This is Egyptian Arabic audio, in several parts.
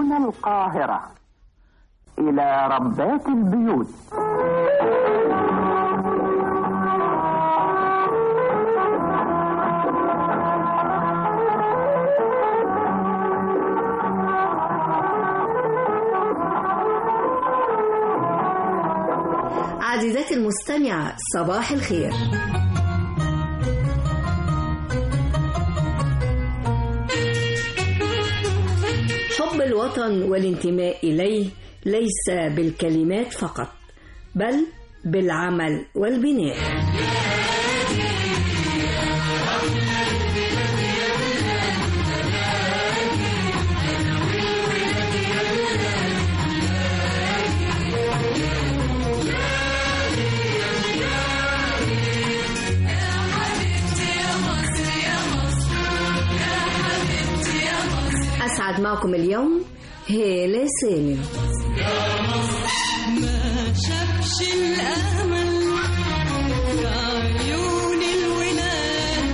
من القاهرة إلى ربات البيوت عزيزتي المستمعة صباح الخير حب الوطن والانتماء إليه ليس بالكلمات فقط بل بالعمل والبناء أسعد معكم اليوم هالة سامي ما شافش الأمل في عيون الولاد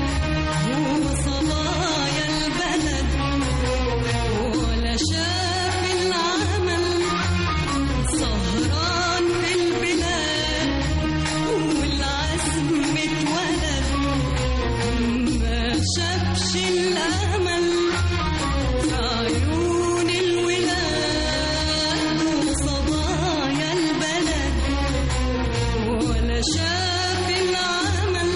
وصبايا البلد ولا شاف العمل سهران في البلاد والعزم اتولد ما شافش الأمل في عيون الولاد وصبايا البلد ولا شاف العمل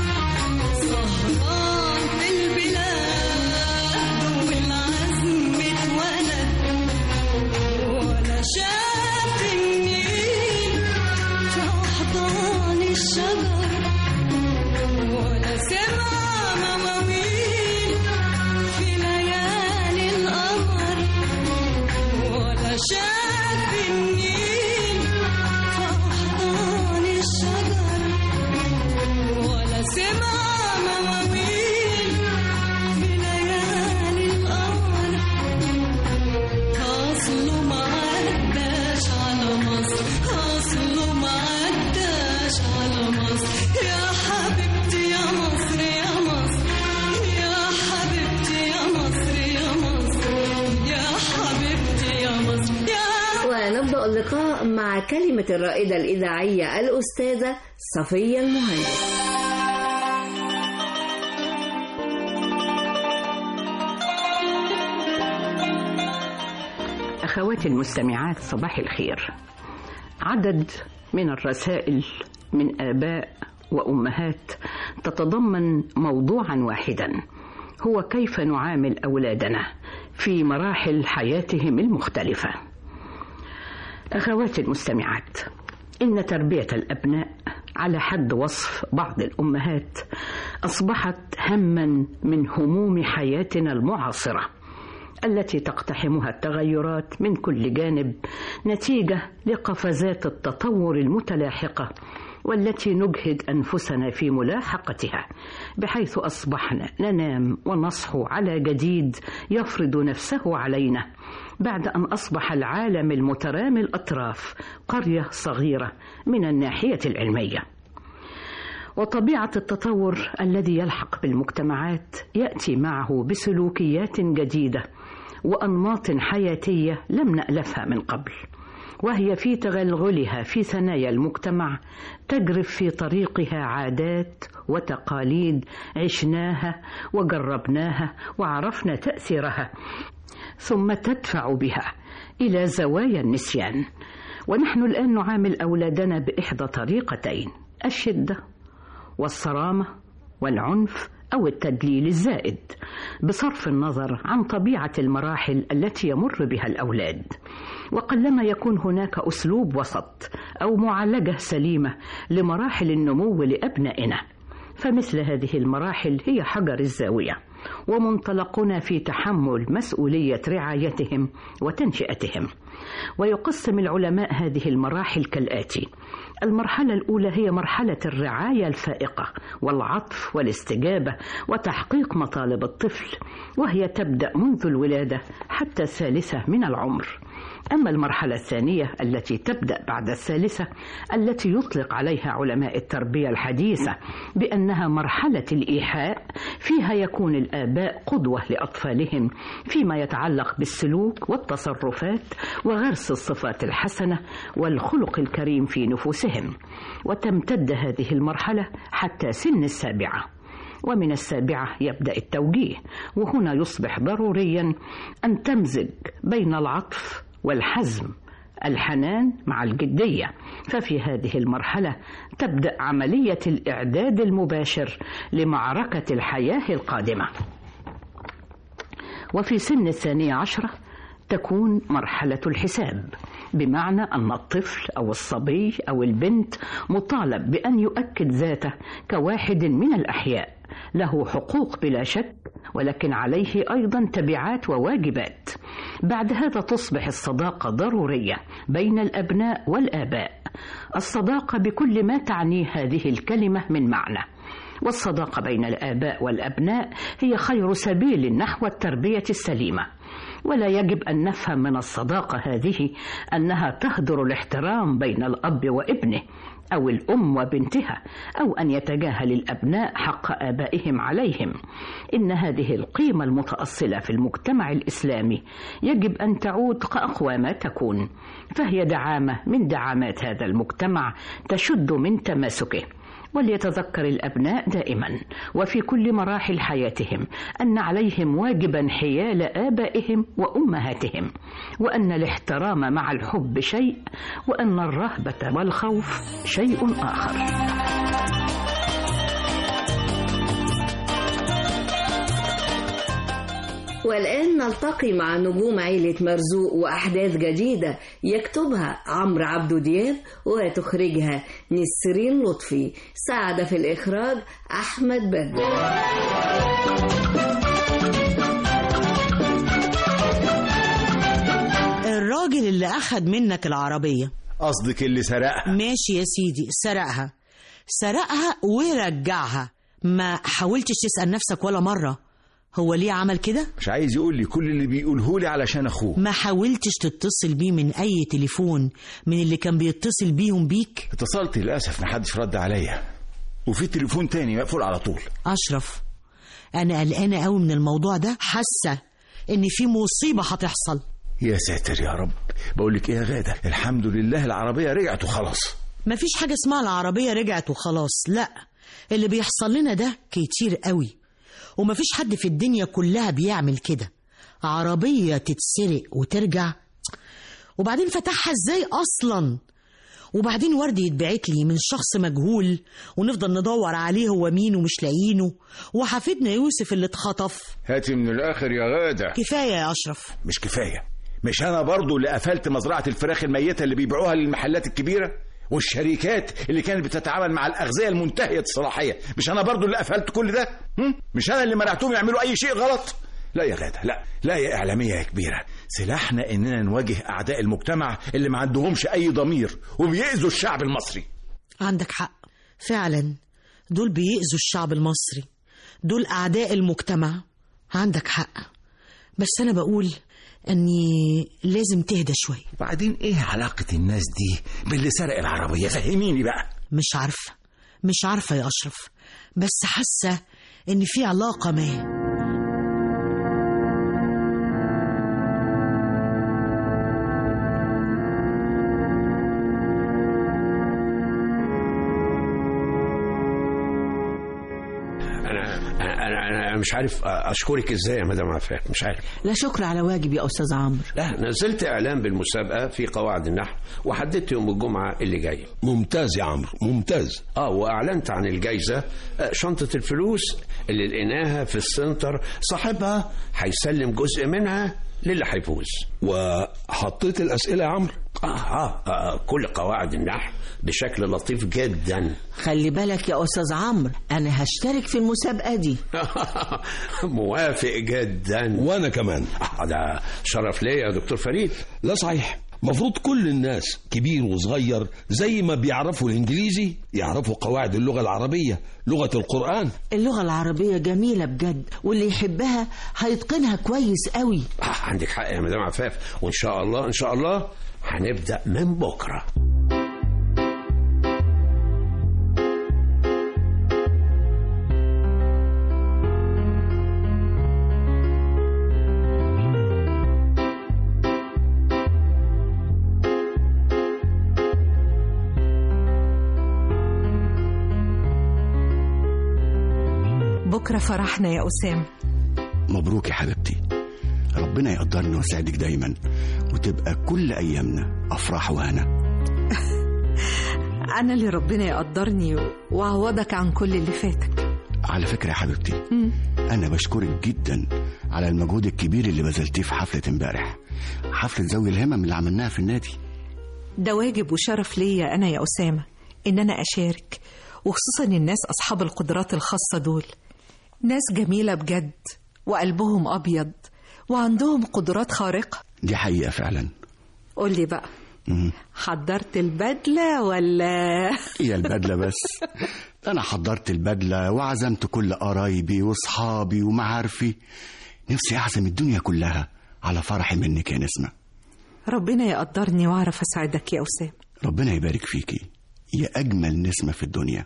سهران في البلاد والعزم اتولد ولا شاف النيل في أحضان الشجر ولا سمع مواويل في ليالي القمر ولا شاف النيل في أحضان الشجر ولا سمع مواويل في ليالي القمر أصله ما عداش على مصر أصله ما عداش على مصر يا حبيبتي يا مصر يا مصر يا حبيبتي يا مصر يا مصر يا حبيبتي يا مصر يا ونبدأ اللقاء مع كلمة الرائدة الإذاعية الأستاذة صفية المهندس أخواتي المستمعات صباح الخير عدد من الرسائل من آباء وأمهات تتضمن موضوعا واحدا هو كيف نعامل أولادنا في مراحل حياتهم المختلفة أخواتي المستمعات إن تربية الأبناء على حد وصف بعض الأمهات أصبحت هما من هموم حياتنا المعاصرة التي تقتحمها التغيرات من كل جانب نتيجة لقفزات التطور المتلاحقة والتي نجهد أنفسنا في ملاحقتها بحيث أصبحنا ننام ونصحو على جديد يفرض نفسه علينا بعد أن أصبح العالم المترامي الأطراف قرية صغيرة من الناحية العلمية وطبيعة التطور الذي يلحق بالمجتمعات يأتي معه بسلوكيات جديدة وأنماط حياتية لم نألفها من قبل وهي في تغلغلها في ثنايا المجتمع تجرف في طريقها عادات وتقاليد عشناها وجربناها وعرفنا تأثيرها ثم تدفع بها إلى زوايا النسيان ونحن الآن نعامل أولادنا بإحدى طريقتين الشدة والصرامة والعنف أو التدليل الزائد بصرف النظر عن طبيعة المراحل التي يمر بها الأولاد وقلما يكون هناك أسلوب وسط أو معالجة سليمة لمراحل النمو لأبنائنا فمثل هذه المراحل هي حجر الزاوية ومنطلقنا في تحمل مسؤولية رعايتهم وتنشئتهم ويقسم العلماء هذه المراحل كالآتي المرحلة الأولى هي مرحلة الرعاية الفائقة والعطف والاستجابة وتحقيق مطالب الطفل وهي تبدأ منذ الولادة حتى الثالثة من العمر أما المرحلة الثانية التي تبدأ بعد الثالثة التي يطلق عليها علماء التربية الحديثة بأنها مرحلة الإيحاء فيها يكون الآباء قدوة لأطفالهم فيما يتعلق بالسلوك والتصرفات وغرس الصفات الحسنة والخلق الكريم في نفوسهم وتمتد هذه المرحلة حتى سن السابعة ومن السابعة يبدأ التوجيه وهنا يصبح ضروريا أن تمزج بين العطف والحزم الحنان مع الجدية ففي هذه المرحلة تبدأ عملية الإعداد المباشر لمعركة الحياة القادمة وفي سن الثانية عشرة تكون مرحلة الحساب بمعنى أن الطفل أو الصبي أو البنت مطالب بأن يؤكد ذاته كواحد من الأحياء له حقوق بلا شك ولكن عليه أيضا تبعات وواجبات بعد هذا تصبح الصداقة ضرورية بين الأبناء والآباء الصداقة بكل ما تعنيه هذه الكلمة من معنى والصداقة بين الآباء والأبناء هي خير سبيل نحو التربية السليمة ولا يجب أن نفهم من الصداقة هذه أنها تهدر الاحترام بين الأب وابنه أو الأم وبنتها أو أن يتجاهل الأبناء حق آبائهم عليهم إن هذه القيمة المتأصلة في المجتمع الإسلامي يجب أن تعود كأقوى ما تكون فهي دعامة من دعامات هذا المجتمع تشد من تماسكه وليتذكر الأبناء دائما وفي كل مراحل حياتهم أن عليهم واجبا حيال آبائهم وأمهاتهم وأن الاحترام مع الحب شيء وأن الرهبة والخوف شيء آخر والآن نلتقي مع نجوم عيلة مرزوق وأحداث جديدة يكتبها عمرو عبدو دياب وتخرجها نسرين لطفي ساعد في الإخراج أحمد بدر الراجل اللي أخد منك العربية قصدك اللي سرقها ماشي يا سيدي سرقها سرقها ورجعها ما حاولتش تسأل نفسك ولا مرة هو ليه عمل كده؟ مش عايز يقول لي كل اللي بيقوله لي علشان اخوه ما حاولتش تتصل بيه من أي تليفون من اللي كان بيتصل بيهم بيك؟ اتصلت للاسف محدش رد عليا وفي تليفون تاني مقفول على طول أشرف أنا قلقانة قوي من الموضوع ده حاسة إن في مصيبة هتحصل يا ساتر يا رب بقول لك ايه يا غاده الحمد لله العربيه رجعت وخلاص مفيش حاجة اسمها العربية رجعت وخلاص لا اللي بيحصل لنا ده كتير قوي ومفيش حد في الدنيا كلها بيعمل كده عربية تتسرق وترجع وبعدين فتحها ازاي اصلا وبعدين ورد يتبعت لي من شخص مجهول ونفضل ندور عليه هو مين ومش لاقيينه وحفيدنا يوسف اللي اتخطف هاتي من الاخر يا غاده كفاية يا أشرف مش كفايه مش انا برضو اللي قفلت مزرعه الفراخ الميته اللي بيبيعوها للمحلات الكبيره والشركات اللي كانت بتتعامل مع الاغذيه المنتهيه الصلاحيه مش انا برضو اللي قفلت كل ده هم؟ مش انا اللي منعتهم يعملوا اي شيء غلط لا يا غاده لا لا يا اعلاميه يا كبيره سلاحنا اننا نواجه اعداء المجتمع اللي ما عندهمش اي ضمير وبيأذوا الشعب المصري عندك حق فعلا دول بيأذوا الشعب المصري دول أعداء المجتمع عندك حق بس أنا بقول أني لازم تهدى شوية وبعدين ايه علاقه الناس دي باللي سرق العربيه فهميني بقى مش عارفة مش عارفة يا أشرف بس حاسة إن في علاقة ما انا انا انا مش عارف اشكرك ازاي يا مدام عفاف مش عارف لا شكر على واجب يا أستاذ عمرو لا نزلت اعلان بالمسابقه في قواعد النحو وحددت يوم الجمعه اللي جاي ممتاز يا عمرو ممتاز اه واعلنت عن الجائزه آه، شنطه الفلوس اللي لقيناها في السنتر صاحبها هيسلم جزء منها للي هيفوز وحطيت الأسئلة يا عمرو آه, آه, اه كل قواعد النحو بشكل لطيف جدا خلي بالك يا أستاذ عمرو أنا هشترك في المسابقة دي موافق جدا وأنا كمان آه ده شرف ليا يا دكتور فريد لا صحيح مفروض كل الناس كبير وصغير زي ما بيعرفوا الإنجليزي يعرفوا قواعد اللغة العربية لغة القرآن اللغة العربية جميلة بجد واللي يحبها هيتقنها كويس قوي آه عندك حق يا مدام عفاف وإن شاء الله إن شاء الله هنبدأ من بكرة بكرة فرحنا يا أسامة مبروك يا حبيبتي ربنا يقدرنا ويسعدك دايما وتبقى كل أيامنا أفراح وهنا أنا اللي ربنا يقدرني وأعوضك عن كل اللي فاتك على فكرة يا حبيبتي أنا بشكرك جدا على المجهود الكبير اللي بذلتيه في حفلة امبارح حفلة ذوي الهمم اللي عملناها في النادي ده واجب وشرف ليا أنا يا أسامة إن أنا أشارك وخصوصا الناس أصحاب القدرات الخاصة دول ناس جميلة بجد وقلبهم أبيض وعندهم قدرات خارقة دي حقيقة فعلا قولي بقى مم. حضرت البدلة ولا هي البدلة بس أنا حضرت البدلة وعزمت كل قرايبي وصحابي ومعارفي نفسي أعزم الدنيا كلها على فرحي منك يا نسمة ربنا يقدرني وأعرف أساعدك يا أسامة ربنا يبارك فيكي يا أجمل نسمة في الدنيا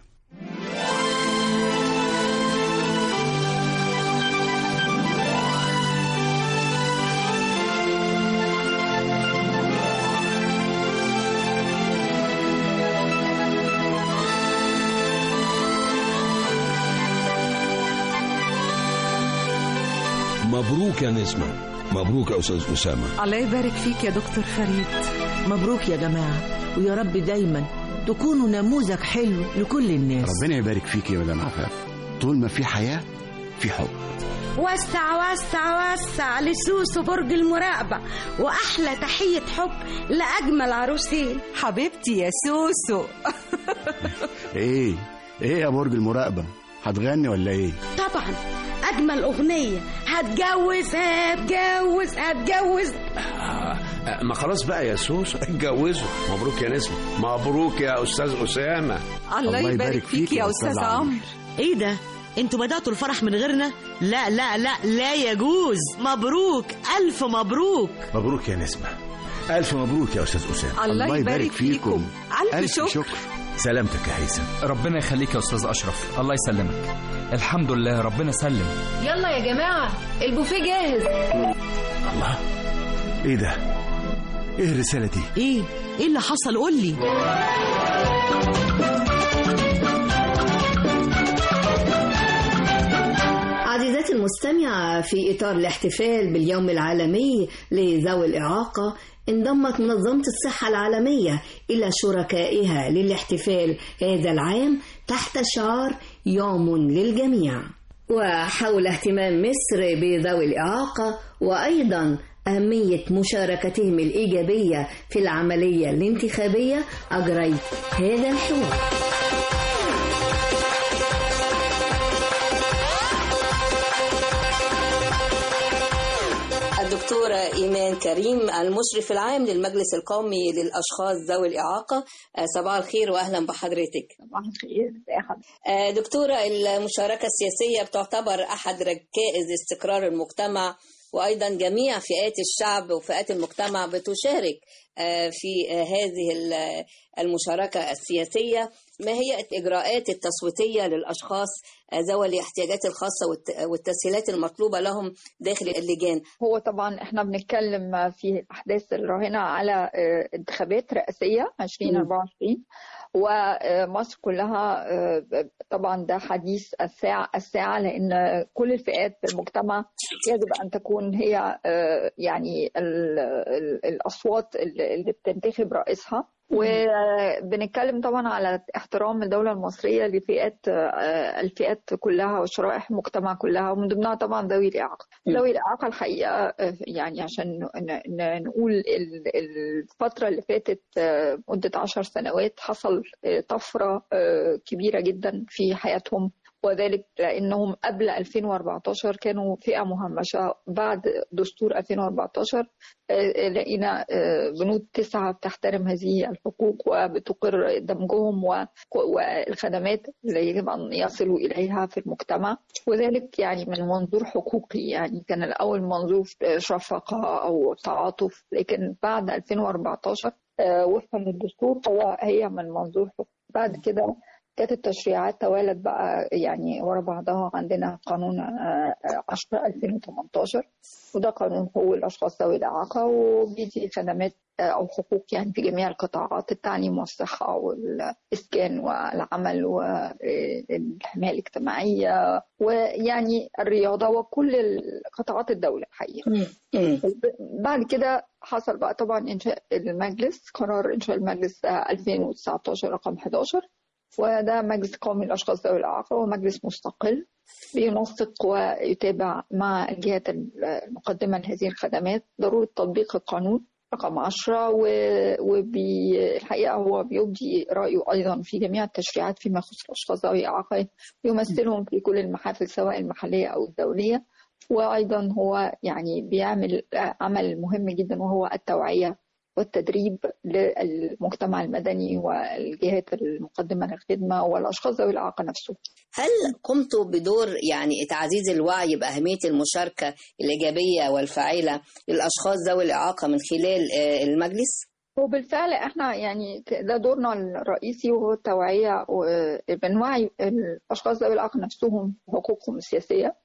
مبروك يا نسمة مبروك يا أستاذ أسامة الله يبارك فيك يا دكتور فريد مبروك يا جماعة ويا رب دايما تكونوا نموذج حلو لكل الناس ربنا يبارك فيكي يا مدام عفاف طول ما في حياة في حب وسع وسع وسع لسوسو برج المراقبة وأحلى تحية حب لأجمل عروسين حبيبتي يا سوسو إيه إيه يا برج المراقبة هتغني ولا إيه طبعا أجمل أغنية هتجوز هتجوز هتجوز آه، ما خلاص بقى يا سوس اتجوزوا مبروك يا نسمة مبروك يا أستاذ أسامة الله يبارك فيك يا أستاذ عمرو ايه ده انتوا بدأتوا الفرح من غيرنا لا لا لا لا يجوز مبروك ألف مبروك مبروك يا نسمة ألف مبروك يا أستاذ أسامة الله يبارك فيكم ألف شكر سلامتك يا هيثم ربنا يخليك يا استاذ اشرف الله يسلمك الحمد لله ربنا سلم يلا يا جماعة البوفيه جاهز الله إيه ده إيه الرسالة دي ايه ايه اللي حصل قول لي عزيزاتي المستمعة في إطار الاحتفال باليوم العالمي لذوي الإعاقة انضمت منظمة الصحة العالمية إلى شركائها للاحتفال هذا العام تحت شعار يوم للجميع وحول اهتمام مصر بذوي الإعاقة وأيضا أهمية مشاركتهم الإيجابية في العملية الانتخابية أجريت هذا الحوار الدكتورة إيمان كريم المشرف العام للمجلس القومي للأشخاص ذوي الإعاقة آه، صباح الخير وأهلا بحضرتك صباح الخير يا حضرتك آه، دكتورة المشاركة السياسية بتعتبر أحد ركائز استقرار المجتمع وأيضا جميع فئات الشعب وفئات المجتمع بتشارك آه، في آه، هذه ال- المشاركة السياسية ما هي الإجراءات التصويتية للأشخاص آه، ذوي الاحتياجات الخاصة والت- والتسهيلات المطلوبة لهم داخل اللجان هو طبعا احنا بنتكلم في الاحداث الراهنه على آه، انتخابات رئاسيه 2024 ومصر كلها آه، طبعا ده حديث الساعه الساعه لان كل الفئات في المجتمع يجب ان تكون هي آه، يعني ال- ال- الاصوات اللي بتنتخب رئيسها وبنتكلم طبعا على احترام الدولة المصرية لفئات آه، الفئات كلها وشرائح المجتمع كلها ومن ضمنها طبعا ذوي الإعاقة ذوي الإعاقة الحقيقة آه، يعني عشان ن- ن- نقول ال- الفترة اللي فاتت آه، مدة عشر سنوات حصل آه، طفرة آه، كبيرة جدا في حياتهم وذلك لأنهم قبل 2014 كانوا فئة مهمشة بعد دستور 2014 آه، لقينا آه، بنود تسعة بتحترم هذه الحقوق وبتقر دمجهم و- والخدمات اللي يجب أن يصلوا إليها في المجتمع وذلك يعني من منظور حقوقي يعني كان الأول منظور شفقة أو تعاطف لكن بعد 2014 آه، وفقا للدستور هو هي من منظور حقوقي بعد كده كانت التشريعات توالت بقى يعني ورا بعضها عندنا قانون آه، آه، 10 2018 وده قانون حقوق الأشخاص ذوي الإعاقة وبيدي خدمات آه، أو حقوق يعني في جميع القطاعات التعليم والصحة والإسكان والعمل والحماية الاجتماعية ويعني الرياضة وكل قطاعات الدولة الحقيقة بعد كده حصل بقى طبعا إنشاء المجلس قرار إنشاء المجلس آه، 2019 رقم 11 وده مجلس قومي للأشخاص ذوي الإعاقة ومجلس مستقل بينسق ويتابع مع الجهات المقدمة لهذه الخدمات ضرورة تطبيق القانون رقم 10 والحقيقة هو بيبدي رأيه أيضا في جميع التشريعات فيما يخص الأشخاص ذوي الإعاقة يمثلهم في كل المحافل سواء المحلية أو الدولية وأيضا هو يعني بيعمل عمل مهم جدا وهو التوعية والتدريب للمجتمع المدني والجهات المقدمة للخدمة والأشخاص ذوي الإعاقة نفسهم هل قمتوا بدور يعني تعزيز الوعي بأهمية المشاركة الإيجابية والفاعلة للأشخاص ذوي الإعاقة من خلال آه، المجلس؟ وبالفعل احنا يعني ده دورنا الرئيسي وهو التوعية وبنوعي الأشخاص ذوي الإعاقة نفسهم بحقوقهم السياسية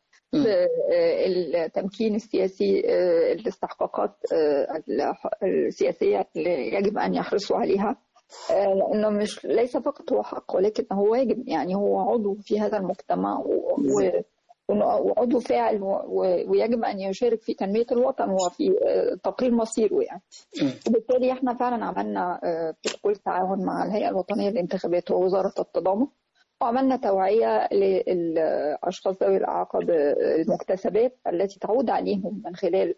بالتمكين السياسي آه، الاستحقاقات آه، السياسية اللي يجب أن يحرصوا عليها آه، لأنه مش ليس فقط هو حق ولكن هو واجب يعني هو عضو في هذا المجتمع و- و- وعضو فاعل و- و- ويجب أن يشارك في تنمية الوطن وفي آه، تقرير مصيره يعني وبالتالي احنا فعلا عملنا آه، بروتوكول تعاون مع الهيئة الوطنية للانتخابات ووزارة التضامن وعملنا توعية للأشخاص ذوي الإعاقة بالمكتسبات التي تعود عليهم من خلال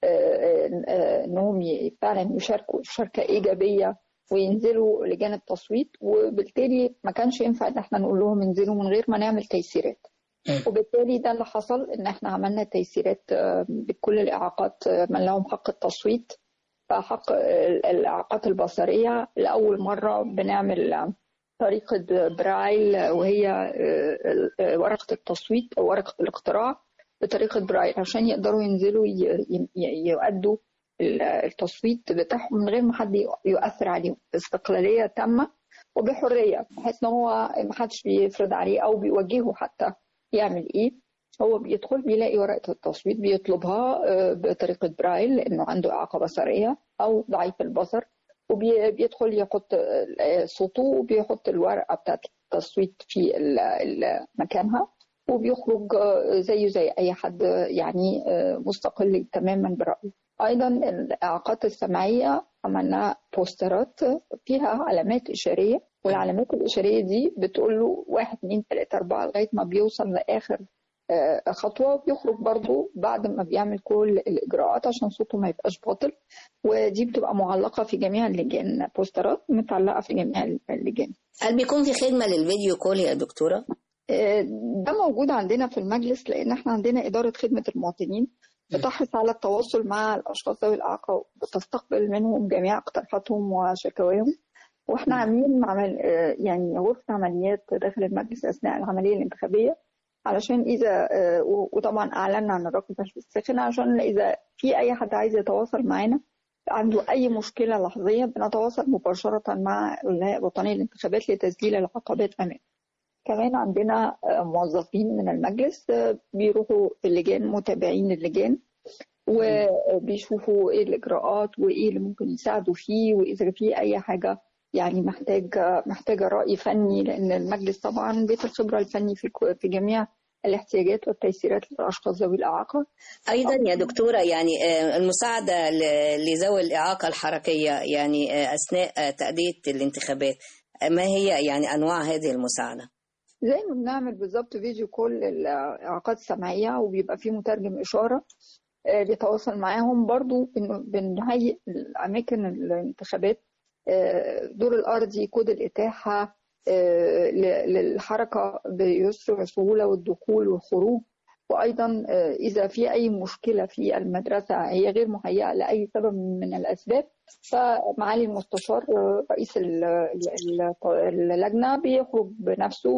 آه، آه، أنهم ي- فعلا يشاركوا مشاركة إيجابية وينزلوا لجان التصويت وبالتالي ما كانش ينفع ان احنا نقول لهم انزلوا من غير ما نعمل تيسيرات وبالتالي ده اللي حصل ان احنا عملنا تيسيرات آه، بكل الاعاقات آه، من لهم حق التصويت فحق ال- الاعاقات البصريه لاول مره بنعمل آه، طريقه برايل وهي آه، آه، ورقه التصويت او ورقه الاقتراع بطريقه برايل عشان يقدروا ينزلوا ي- ي- يؤدوا ال- التصويت بتاعهم من غير ما حد يؤثر عليهم باستقلاليه تامه وبحريه بحيث ان هو ما حدش بيفرض عليه او بيوجهه حتى يعمل ايه هو بيدخل بيلاقي ورقه التصويت بيطلبها آه، بطريقه برايل لانه عنده اعاقه بصريه او ضعيف البصر وبيدخل يحط آه، صوته وبيحط الورقه بتاعت التصويت في ال- ال- مكانها وبيخرج آه، زيه زي اي حد آه، يعني آه، مستقل تماما برايه ايضا الاعاقات السمعيه عملنا بوسترات فيها علامات اشاريه والعلامات الاشاريه دي بتقول له واحد اتنين تلاته اربعه لغايه ما بيوصل لاخر آه، خطوه وبيخرج برضو بعد ما بيعمل كل الاجراءات عشان صوته ما يبقاش باطل ودي بتبقى معلقه في جميع اللجان بوسترات متعلقه في جميع اللجان هل بيكون في خدمة للفيديو كول يا دكتورة؟ آه، ده موجود عندنا في المجلس لان احنا عندنا اداره خدمه المواطنين بتحرص على التواصل مع الاشخاص ذوي الاعاقه وبتستقبل منهم جميع اقتراحاتهم وشكاواهم واحنا عاملين عمل آه، يعني غرفه عمليات داخل المجلس اثناء العمليه الانتخابيه علشان اذا آه، و- وطبعا اعلنا عن الرقم تشخيص الساخن عشان اذا في اي حد عايز يتواصل معانا عنده اي مشكله لحظيه بنتواصل مباشره مع الهيئه الوطنيه للانتخابات لتسجيل العقبات امامه كمان عندنا آه، موظفين من المجلس آه، بيروحوا اللجان متابعين اللجان وبيشوفوا ايه الاجراءات وايه اللي ممكن يساعدوا فيه واذا في اي حاجه يعني محتاج محتاجه راي فني لان المجلس طبعا بيت الخبره الفني في كو- في جميع الاحتياجات والتيسيرات للاشخاص ذوي الاعاقه أيضا يا دكتورة يعني آه، المساعدة ل- لذوي الإعاقة الحركية يعني آه، أثناء آه، تأدية الانتخابات آه، ما هي يعني أنواع هذه المساعدة؟ زي ما بنعمل بالظبط فيديو كول للإعاقات السمعية وبيبقى فيه مترجم إشارة آه، بيتواصل معاهم برضو بن- بنهيئ الأماكن الانتخابات آه، دور الأرضي كود الإتاحة آه، ل- للحركة بيسر وسهولة والدخول والخروج وأيضا آه، إذا في أي مشكلة في المدرسة هي غير مهيئة لأي سبب من الأسباب فمعالي المستشار آه، رئيس ال- ال- ال- اللجنة بيخرج بنفسه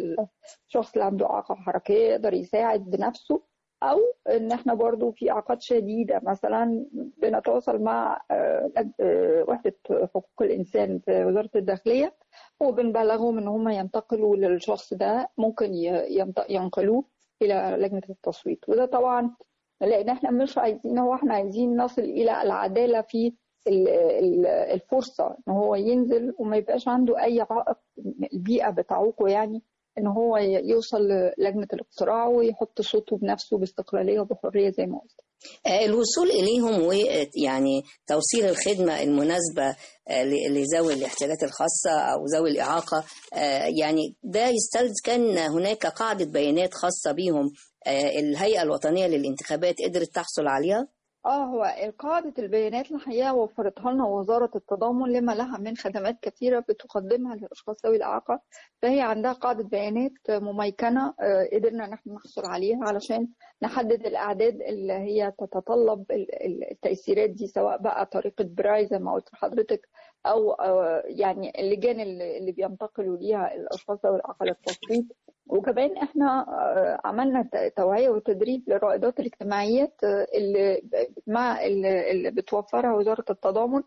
للشخص اللي عنده إعاقة حركية يقدر يساعد بنفسه أو إن إحنا برضو في إعاقات شديدة مثلا بنتواصل مع آه، لج- آه، وحدة حقوق الإنسان في وزارة الداخلية وبنبلغهم إن هم ينتقلوا للشخص ده ممكن ي- ينت- ينقلوه إلى لجنة التصويت وده طبعا لأن إحنا مش عايزين هو إحنا عايزين نصل إلى العدالة في ال- ال- الفرصة إن هو ينزل وما يبقاش عنده أي عائق البيئة بتعوقه يعني إن هو ي- يوصل للجنة الاقتراع ويحط صوته بنفسه باستقلالية وبحرية زي ما قلت آه، الوصول إليهم ويعني توصيل الخدمة المناسبة آه، ل- لذوي الاحتياجات الخاصة أو ذوي الإعاقة آه، يعني ده يستلزم كان هناك قاعدة بيانات خاصة بهم آه، الهيئة الوطنية للانتخابات قدرت تحصل عليها اه هو قاعدة البيانات الحقيقة وفرتها لنا وزارة التضامن لما لها من خدمات كثيرة بتقدمها للأشخاص ذوي الإعاقة فهي عندها قاعدة بيانات مميكنة آه، قدرنا نحن نحصل عليها علشان نحدد الأعداد اللي هي تتطلب ال- ال- التيسيرات دي سواء بقى طريقة براي زي ما قلت لحضرتك أو آه، يعني اللجان اللي اللي بينتقلوا ليها الأشخاص ذوي الإعاقة للتصويت وكمان احنا آه، عملنا ت- توعية وتدريب للرائدات الاجتماعيات آه، اللي ب- مع اللي اللي بتوفرها وزارة التضامن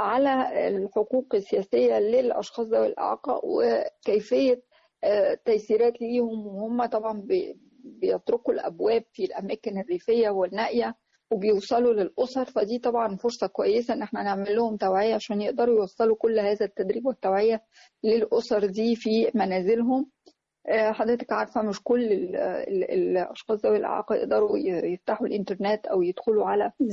على الحقوق السياسية للأشخاص ذوي الإعاقة وكيفية آه، تيسيرات ليهم وهم طبعا بي- بيطرقوا الأبواب في الأماكن الريفية والنائية وبيوصلوا للأسر فدي طبعا فرصة كويسة إن احنا نعمل لهم توعية عشان يقدروا يوصلوا كل هذا التدريب والتوعية للأسر دي في منازلهم آه، حضرتك عارفة مش كل ال ال الأشخاص ذوي الإعاقة يقدروا ي- يفتحوا الإنترنت أو يدخلوا على آه،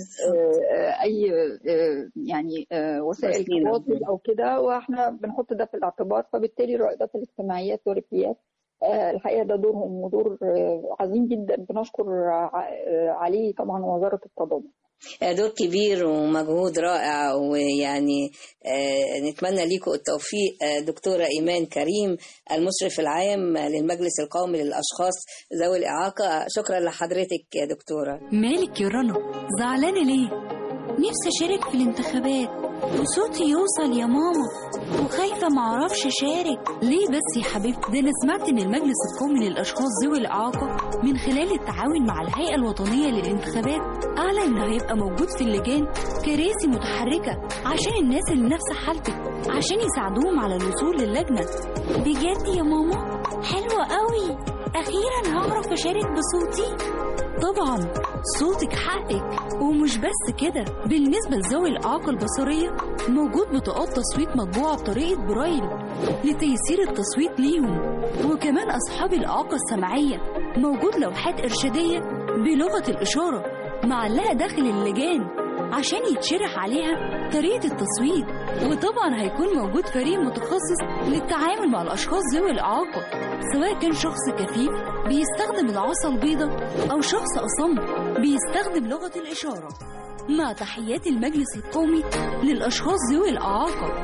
آه، أي آه، يعني آه، وسائل وسيلة. تواصل أو كده وإحنا بنحط ده في الاعتبار فبالتالي الرائدات الاجتماعيات والريفيات آه، الحقيقة ده دورهم ودور آه، عظيم جدا بنشكر ع- آه، عليه طبعا وزارة التضامن آه، دور كبير ومجهود رائع ويعني آه، نتمنى لكم التوفيق آه، دكتورة إيمان كريم المشرف العام للمجلس القومي للأشخاص ذوي الإعاقة شكرا لحضرتك يا دكتورة مالك يا رنا زعلانة ليه؟ نفسي أشارك في الانتخابات وصوتي يوصل يا ماما وخايفة معرفش أشارك ليه بس يا حبيبتي ده أنا سمعت إن المجلس القومي للأشخاص ذوي الإعاقة من خلال التعاون مع الهيئة الوطنية للانتخابات أعلن إن هيبقى موجود في اللجان كراسي متحركة عشان الناس اللي نفس حالتك عشان يساعدوهم على الوصول للجنة بجد يا ماما حلوة قوي أخيرا هعرف أشارك بصوتي طبعا صوتك حقك ومش بس كده بالنسبة لذوي الإعاقة البصرية موجود بطاقات تصويت مطبوعة بطريقة برايل لتيسير التصويت ليهم وكمان أصحاب الإعاقة السمعية موجود لوحات إرشادية بلغة الإشارة معلقة داخل اللجان عشان يتشرح عليها طريقة التصويت وطبعا هيكون موجود فريق متخصص للتعامل مع الأشخاص ذوي الإعاقة سواء كان شخص كفيف بيستخدم العصا البيضاء أو شخص أصم بيستخدم لغة الإشارة مع تحيات المجلس القومي للأشخاص ذوي الإعاقة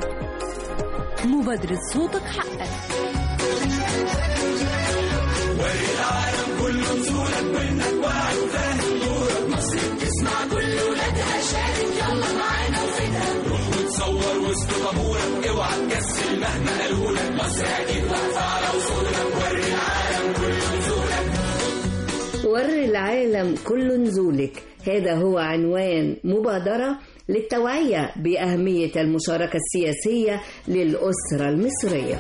مبادرة صوتك حقك والعالم كله نزولك وانك واعي وفاهم دورك مصر بتسمع كل ولادها شارك يلا معانا وفدها روح وتصور وسط طابورك اوعى تكسل مهما قالولك مصر اكيد واقفه على وصولك وري العالم كله نزولك ور العالم كل نزولك هذا هو عنوان مبادرة للتوعية بأهمية المشاركة السياسية للأسرة المصرية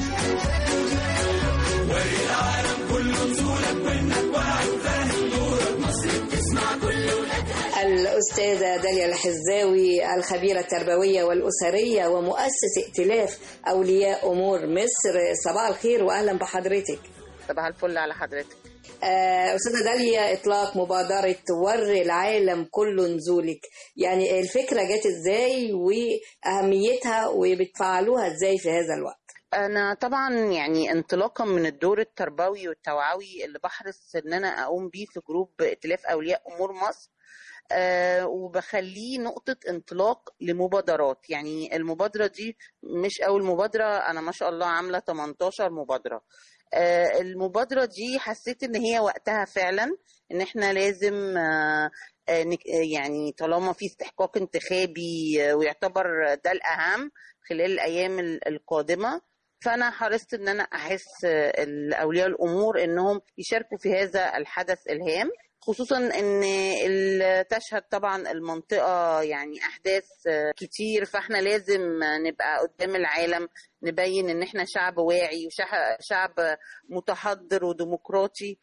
وري العالم كله نزولك وانك واعي وفاهم دورك مصر بتسمع كل ولادها الأستاذة داليا الحزاوي الخبيرة التربوية والأسرية ومؤسس ائتلاف أولياء أمور مصر صباح الخير وأهلا بحضرتك صباح الفل على حضرتك آه، أستاذة داليا إطلاق مبادرة ور العالم كله نزولك يعني الفكرة جت إزاي وأهميتها وبتفعلوها إزاي في هذا الوقت انا طبعا يعني انطلاقا من الدور التربوي والتوعوي اللي بحرص ان انا اقوم بيه في جروب ائتلاف اولياء امور مصر آه، وبخليه نقطة انطلاق لمبادرات يعني المبادرة دي مش أول مبادرة أنا ما شاء الله عاملة 18 مبادرة آه، المبادرة دي حسيت إن هي وقتها فعلا إن إحنا لازم آه، آه، نك- آه، يعني طالما في استحقاق انتخابي آه، ويعتبر ده الأهم خلال الأيام ال- القادمة فأنا حرصت إن أنا أحس آه، أولياء الأمور إنهم يشاركوا في هذا الحدث الهام خصوصا ان ال- تشهد طبعا المنطقه يعني احداث آه، كتير فاحنا لازم نبقى قدام العالم نبين ان احنا شعب واعي وشعب متحضر وديمقراطي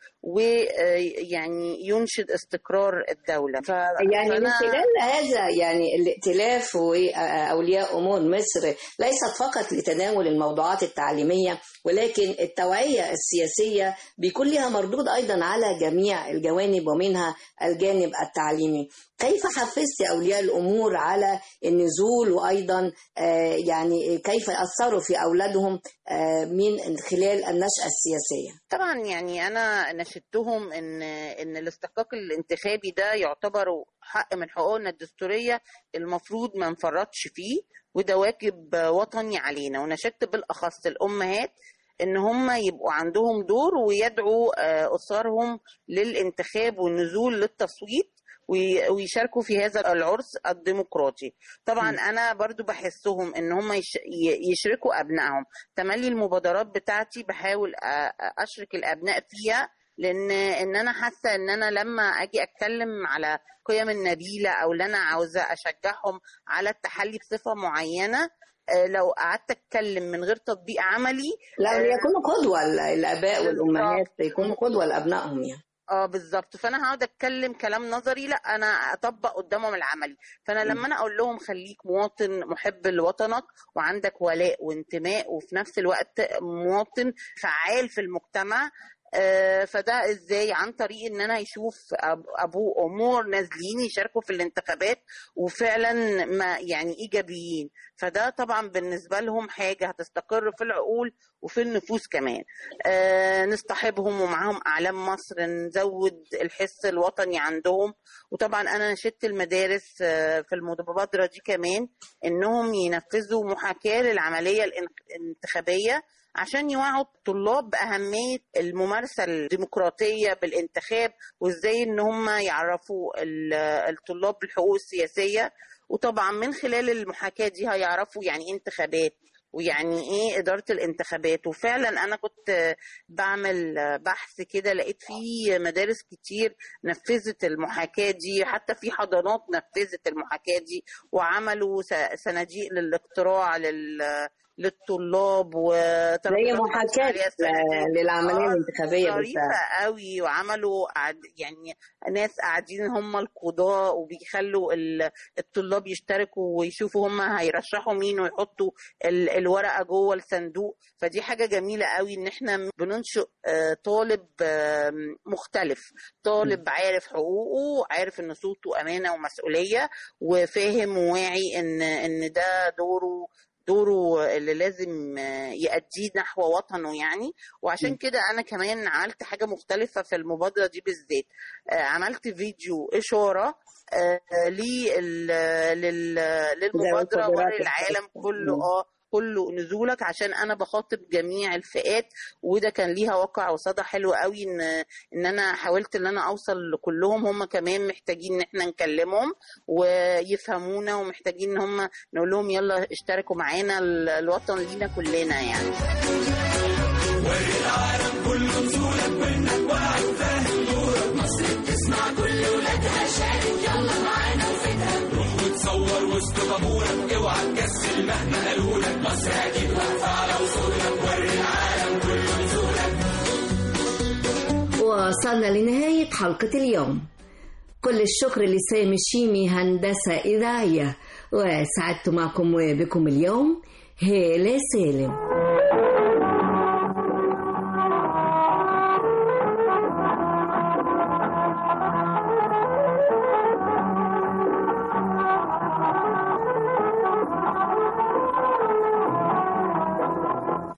ويعني ينشد استقرار الدوله ف... يعني من فأنا- خلال هذا يعني الائتلاف وأولياء أمور مصر ليست فقط لتناول الموضوعات التعليمية ولكن التوعية السياسية بيكون لها مردود أيضا على جميع الجوانب ومنها الجانب التعليمي كيف حفزت أولياء الأمور على النزول وأيضا آه، يعني كيف أثروا في أولادهم آه، من خلال النشأة السياسية طبعا يعني انا نشدتهم ان ان الاستحقاق الانتخابي ده يعتبر حق من حقوقنا الدستوريه المفروض ما نفرطش فيه وده واجب وطني علينا ونشدت بالاخص الامهات ان هم يبقوا عندهم دور ويدعوا آه، اسرهم للانتخاب والنزول للتصويت وي- ويشاركوا في هذا العرس الديمقراطي طبعا انا برضو بحسهم ان هم يش- ي- يشركوا ابنائهم تملي المبادرات بتاعتي بحاول أ- أ- اشرك الابناء فيها لان ان انا حاسه ان انا لما اجي اتكلم على قيم النبيله او اللي انا عاوزه اشجعهم على التحلي بصفه معينه آه، لو قعدت اتكلم من غير تطبيق عملي لا آه، ليكونوا قدوة الآباء بالظبط. والأمهات يكونوا قدوة لأبنائهم يعني اه بالظبط فانا هقعد اتكلم كلام نظري لا انا اطبق قدامهم العملي فانا لما انا اقول لهم خليك مواطن محب لوطنك وعندك ولاء وانتماء وفي نفس الوقت مواطن فعال في المجتمع آه، فده ازاي عن طريق ان انا يشوف أب- ابوه وامور نازلين يشاركوا في الانتخابات وفعلا ما يعني ايجابيين فده طبعا بالنسبه لهم حاجه هتستقر في العقول وفي النفوس كمان آه، نصطحبهم ومعاهم اعلام مصر نزود الحس الوطني عندهم وطبعا انا نشدت المدارس آه، في المبادره دي كمان انهم ينفذوا محاكاه للعمليه الان- الانتخابيه عشان يوعوا الطلاب بأهمية الممارسة الديمقراطية بالانتخاب وازاي ان هم يعرفوا ال- الطلاب بالحقوق السياسية وطبعا من خلال المحاكاة دي هيعرفوا يعني ايه انتخابات ويعني ايه إدارة الانتخابات وفعلا انا كنت بعمل بحث كده لقيت في مدارس كتير نفذت المحاكاة دي حتى في حضانات نفذت المحاكاة دي وعملوا س- صناديق للاقتراع لل للطلاب زي وترابيزات محاكاة عليها صناديق. للعملية آه، الانتخابية ظريفة بالفعل قوي وعملوا قعد يعني ناس قاعدين هم القضاء وبيخلوا ال- الطلاب يشتركوا ويشوفوا هم هيرشحوا مين ويحطوا ال- الورقة جوه الصندوق فدي حاجة جميلة قوي ان احنا بننشئ آه، طالب آم، مختلف طالب عارف حقوقه عارف ان صوته امانة ومسؤولية وفاهم وواعي ان ان ده دوره دوره اللي لازم يأديه نحو وطنه يعني وعشان كده انا كمان عملت حاجه مختلفه في المبادره دي بالذات آه، عملت فيديو اشاره آه، لل- لل- للمبادره القدرات وري العالم كله مم. اه كله نزولك عشان انا بخاطب جميع الفئات وده كان ليها واقع وصدى حلو قوي ان ان انا حاولت ان انا اوصل لكلهم هم كمان محتاجين ان احنا نكلمهم ويفهمونا ومحتاجين ان هم نقول لهم يلا اشتركوا معانا ال- الوطن لينا كلنا يعني كله نزولك وانك واعي وفاهم دورك مصر بتسمع كل ولادها شارك يلا معانا وفدها روح وتصور وسط طابورك اوعى تكسل مهما قالولك مصر اكيد واقفه على وصولك وري العالم كله نزولك وصلنا لنهاية حلقة اليوم كل الشكر لسامي الشيمي هندسة إذاعية وسعدت معكم وبكم اليوم هالة سالم